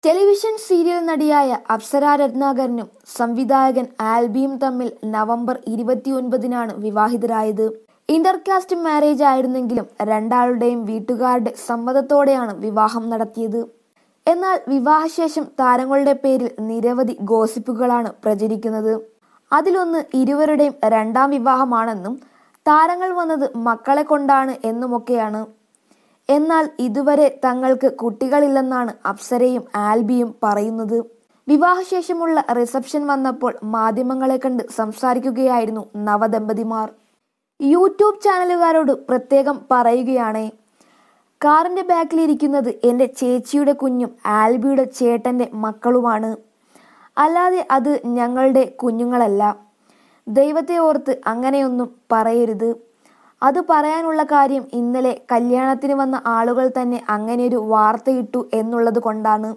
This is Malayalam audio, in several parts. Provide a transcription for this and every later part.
ടെലിവിഷൻ സീരിയൽ നടിയായ അപ്സര രത്നാകരനും സംവിധായകൻ ആൽബിയും തമ്മിൽ നവംബർ ഇരുപത്തിയൊൻപതിനാണ് വിവാഹിതരായത് ഇന്റർകാസ്റ്റ് മാരേജ് ആയിരുന്നെങ്കിലും രണ്ടാളുടെയും വീട്ടുകാരുടെ സമ്മതത്തോടെയാണ് വിവാഹം നടത്തിയത് എന്നാൽ വിവാഹശേഷം താരങ്ങളുടെ പേരിൽ നിരവധി ഗോസിപ്പുകളാണ് പ്രചരിക്കുന്നത് അതിലൊന്ന് ഇരുവരുടെയും രണ്ടാം വിവാഹമാണെന്നും താരങ്ങൾ വന്നത് മക്കളെ കൊണ്ടാണ് എന്നുമൊക്കെയാണ് എന്നാൽ ഇതുവരെ തങ്ങൾക്ക് കുട്ടികളില്ലെന്നാണ് അപ്സരയും ആൽബിയും പറയുന്നത് വിവാഹശേഷമുള്ള റിസപ്ഷൻ വന്നപ്പോൾ മാധ്യമങ്ങളെ കണ്ട് സംസാരിക്കുകയായിരുന്നു നവദമ്പതിമാർ യൂട്യൂബ് ചാനലുകാരോട് പ്രത്യേകം പറയുകയാണേ കാറിന്റെ ബാക്കിലിരിക്കുന്നത് എൻ്റെ ചേച്ചിയുടെ കുഞ്ഞും ആൽബിയുടെ ചേട്ടന്റെ മക്കളുമാണ് അല്ലാതെ അത് ഞങ്ങളുടെ കുഞ്ഞുങ്ങളല്ല ദൈവത്തെ ഓർത്ത് അങ്ങനെയൊന്നും പറയരുത് അത് പറയാനുള്ള കാര്യം ഇന്നലെ കല്യാണത്തിന് വന്ന ആളുകൾ തന്നെ അങ്ങനെയൊരു വാർത്തയിട്ടു എന്നുള്ളത് കൊണ്ടാണ്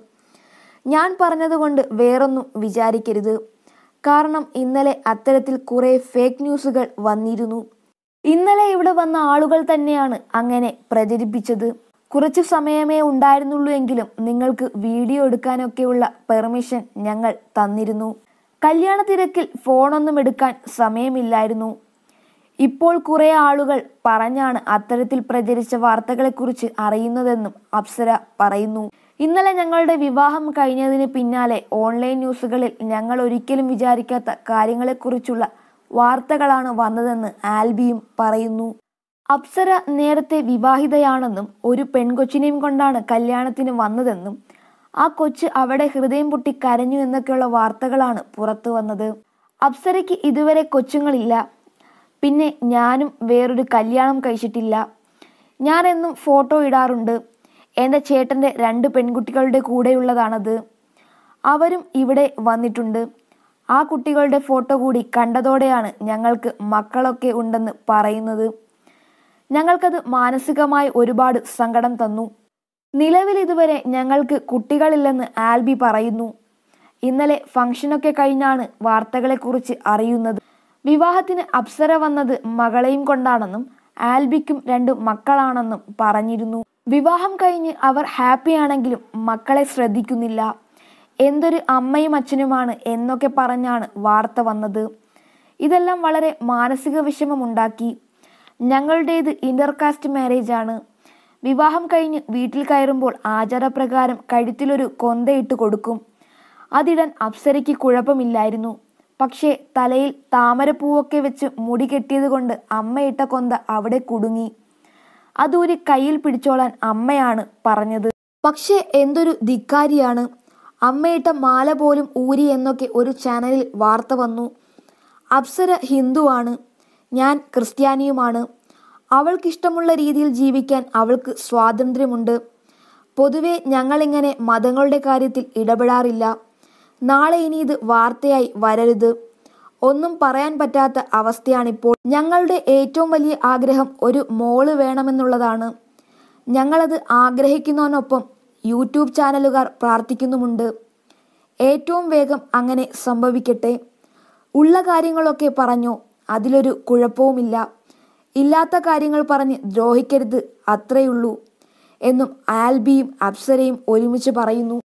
ഞാൻ പറഞ്ഞതുകൊണ്ട് വേറൊന്നും വിചാരിക്കരുത് കാരണം ഇന്നലെ അത്തരത്തിൽ കുറെ ഫേക്ക് ന്യൂസുകൾ വന്നിരുന്നു ഇന്നലെ ഇവിടെ വന്ന ആളുകൾ തന്നെയാണ് അങ്ങനെ പ്രചരിപ്പിച്ചത് കുറച്ചു സമയമേ ഉണ്ടായിരുന്നുള്ളൂ എങ്കിലും നിങ്ങൾക്ക് വീഡിയോ എടുക്കാനൊക്കെയുള്ള പെർമിഷൻ ഞങ്ങൾ തന്നിരുന്നു കല്യാണ തിരക്കിൽ ഫോണൊന്നും എടുക്കാൻ സമയമില്ലായിരുന്നു ഇപ്പോൾ കുറെ ആളുകൾ പറഞ്ഞാണ് അത്തരത്തിൽ പ്രചരിച്ച വാർത്തകളെക്കുറിച്ച് അറിയുന്നതെന്നും അപ്സര പറയുന്നു ഇന്നലെ ഞങ്ങളുടെ വിവാഹം കഴിഞ്ഞതിന് പിന്നാലെ ഓൺലൈൻ ന്യൂസുകളിൽ ഞങ്ങൾ ഒരിക്കലും വിചാരിക്കാത്ത കാര്യങ്ങളെക്കുറിച്ചുള്ള വാർത്തകളാണ് വന്നതെന്ന് ആൽബിയും പറയുന്നു അപ്സര നേരത്തെ വിവാഹിതയാണെന്നും ഒരു പെൺകൊച്ചിനെയും കൊണ്ടാണ് കല്യാണത്തിന് വന്നതെന്നും ആ കൊച്ച് അവിടെ ഹൃദയം പൊട്ടി കരഞ്ഞു എന്നൊക്കെയുള്ള വാർത്തകളാണ് പുറത്തു വന്നത് അപ്സരയ്ക്ക് ഇതുവരെ കൊച്ചുങ്ങളില്ല പിന്നെ ഞാനും വേറൊരു കല്യാണം കഴിച്ചിട്ടില്ല ഞാൻ എന്നും ഫോട്ടോ ഇടാറുണ്ട് എൻ്റെ ചേട്ടൻ്റെ രണ്ട് പെൺകുട്ടികളുടെ കൂടെയുള്ളതാണത് അവരും ഇവിടെ വന്നിട്ടുണ്ട് ആ കുട്ടികളുടെ ഫോട്ടോ കൂടി കണ്ടതോടെയാണ് ഞങ്ങൾക്ക് മക്കളൊക്കെ ഉണ്ടെന്ന് പറയുന്നത് ഞങ്ങൾക്കത് മാനസികമായി ഒരുപാട് സങ്കടം തന്നു നിലവിൽ ഇതുവരെ ഞങ്ങൾക്ക് കുട്ടികളില്ലെന്ന് ആൽബി പറയുന്നു ഇന്നലെ ഫംഗ്ഷനൊക്കെ കഴിഞ്ഞാണ് വാർത്തകളെക്കുറിച്ച് അറിയുന്നത് വിവാഹത്തിന് അപ്സര വന്നത് മകളെയും കൊണ്ടാണെന്നും ആൽബിക്കും രണ്ടു മക്കളാണെന്നും പറഞ്ഞിരുന്നു വിവാഹം കഴിഞ്ഞ് അവർ ഹാപ്പിയാണെങ്കിലും മക്കളെ ശ്രദ്ധിക്കുന്നില്ല എന്തൊരു അമ്മയും അച്ഛനുമാണ് എന്നൊക്കെ പറഞ്ഞാണ് വാർത്ത വന്നത് ഇതെല്ലാം വളരെ മാനസിക വിഷമമുണ്ടാക്കി ഞങ്ങളുടേത് ഇന്റർകാസ്റ്റ് മാരേജ് ആണ് വിവാഹം കഴിഞ്ഞ് വീട്ടിൽ കയറുമ്പോൾ ആചാരപ്രകാരം കഴുത്തിലൊരു കൊന്തയിട്ട് കൊടുക്കും അതിടാൻ അപ്സരയ്ക്ക് കുഴപ്പമില്ലായിരുന്നു പക്ഷേ തലയിൽ താമരപ്പൂവൊക്കെ വെച്ച് മുടി കെട്ടിയത് കൊണ്ട് അമ്മയിട്ട കൊന്ത അവിടെ കുടുങ്ങി അതൂരി കയ്യിൽ പിടിച്ചോളാൻ അമ്മയാണ് പറഞ്ഞത് പക്ഷേ എന്തൊരു ധിക്കാരിയാണ് അമ്മയിട്ട മാല പോലും ഊരി എന്നൊക്കെ ഒരു ചാനലിൽ വാർത്ത വന്നു അപ്സര ഹിന്ദുവാണ് ഞാൻ ക്രിസ്ത്യാനിയുമാണ് അവൾക്കിഷ്ടമുള്ള രീതിയിൽ ജീവിക്കാൻ അവൾക്ക് സ്വാതന്ത്ര്യമുണ്ട് പൊതുവെ ഞങ്ങളിങ്ങനെ മതങ്ങളുടെ കാര്യത്തിൽ ഇടപെടാറില്ല നാളെ ഇനി ഇത് വാർത്തയായി വരരുത് ഒന്നും പറയാൻ പറ്റാത്ത അവസ്ഥയാണിപ്പോൾ ഞങ്ങളുടെ ഏറ്റവും വലിയ ആഗ്രഹം ഒരു മോള് വേണമെന്നുള്ളതാണ് ഞങ്ങളത് ആഗ്രഹിക്കുന്നതിനൊപ്പം യൂട്യൂബ് ചാനലുകാർ പ്രാർത്ഥിക്കുന്നുമുണ്ട് ഏറ്റവും വേഗം അങ്ങനെ സംഭവിക്കട്ടെ ഉള്ള കാര്യങ്ങളൊക്കെ പറഞ്ഞോ അതിലൊരു കുഴപ്പവുമില്ല ഇല്ലാത്ത കാര്യങ്ങൾ പറഞ്ഞ് ദ്രോഹിക്കരുത് അത്രയുള്ളൂ എന്നും ആൽബിയും അപ്സരയും ഒരുമിച്ച് പറയുന്നു